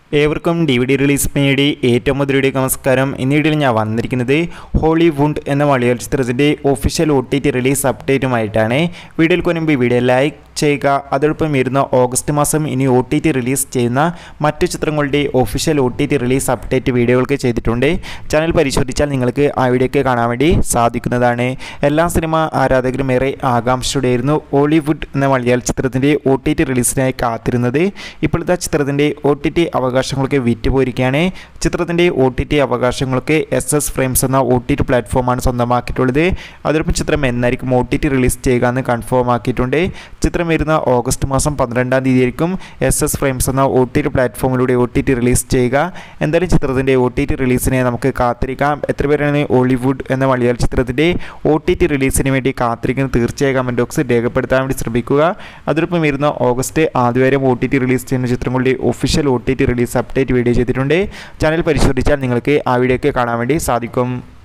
ഏവർക്കും D V D release നേടി ഏറ്റവും മുതലയുടെ നമസ്കാരം ഇന്ന് വീഡിയോയിൽ ഞാൻ വന്നിരിക്കുന്നത് ഹോളിവുഡ് എന്ന മലയാള ചിത്രത്തിൻ്റെ official O T T release അപ്ഡേറ്റുമായിട്ടാണ് വീഡിയോയിൽ മുൻപ് ഈ വീഡിയോ ലൈക്ക് ചെയ്യുക അതോടൊപ്പം വരുന്ന ഓഗസ്റ്റ് മാസം ഇനി ഒ ടി ടി റിലീസ് ചെയ്യുന്ന മറ്റു ചിത്രങ്ങളുടെ official O T T release update വീഡിയോകൾക്ക് ചെയ്തിട്ടുണ്ട് ചാനൽ പരിശോധിച്ചാൽ നിങ്ങൾക്ക് ആ വീഡിയോയ്ക്ക് കാണാൻ വേണ്ടി സാധിക്കുന്നതാണ് എല്ലാ സിനിമ ആരാധകരും ഏറെ ആകാംക്ഷയോടെയായിരുന്നു ഹോളിവുഡ് എന്ന മലയാള ചിത്രത്തിൻ്റെ ഒ ടി ടി റിലീസിനായി കാത്തിരുന്നത് ഇപ്പോഴത്തെ ചിത്രത്തിൻ്റെ ഒ ടി ടി അവകാശങ്ങളൊക്കെ വിറ്റുപോയിരിക്കുകയാണ് ചിത്രത്തിൻ്റെ ഒ ടി ടി അവകാശങ്ങൾക്ക് എസ് എസ് ഫ്രെയിംസ് എന്ന ഒ ടി ടി പ്ലാറ്റ്ഫോമാണ് സ്വന്തമാക്കിയിട്ടുള്ളത് അതോടൊപ്പം ചിത്രം എന്നായിരിക്കും ഒ ടി ടി റിലീസ് ചെയ്യുക എന്ന് കൺഫേം ആക്കിയിട്ടുണ്ട് ചിത്രം വരുന്ന ഓഗസ്റ്റ് മാസം പന്ത്രണ്ടാം തീയതിയായിരിക്കും എസ് എസ് ഫ്രെയിംസ് എന്ന ഒ ടി ടി പ്ലാറ്റ്ഫോമിലൂടെ ഒ ടി ടി റിലീസ് ചെയ്യുക എന്തായാലും ചിത്രത്തിൻ്റെ ഒ ടി ടി റിലീസിനെ നമുക്ക് കാത്തിരിക്കാം എത്ര പേരാണ് ഹോളിവുഡ് എന്ന മലയാള ചിത്രത്തിൻ്റെ ഒ ടി ടി റിലീസിന് വേണ്ടി കാത്തിരിക്കുന്നത് തീർച്ചയായും കമൻറ്റ് ബോക്സ് രേഖപ്പെടുത്താൻ വേണ്ടി ശ്രമിക്കുക അതോടൊപ്പം വരുന്ന ഓഗസ്റ്റ് ആദ്യവാരം ഒ ടി ടി റിലീസ് ചെയ്യുന്ന ചിത്രങ്ങളുടെ official O T T release update video ചെയ്തിട്ടുണ്ട് ചാനൽ പരിശോധിച്ചാൽ നിങ്ങൾക്ക് ആ വീഡിയോയ്ക്ക് കാണാൻ വേണ്ടി സാധിക്കും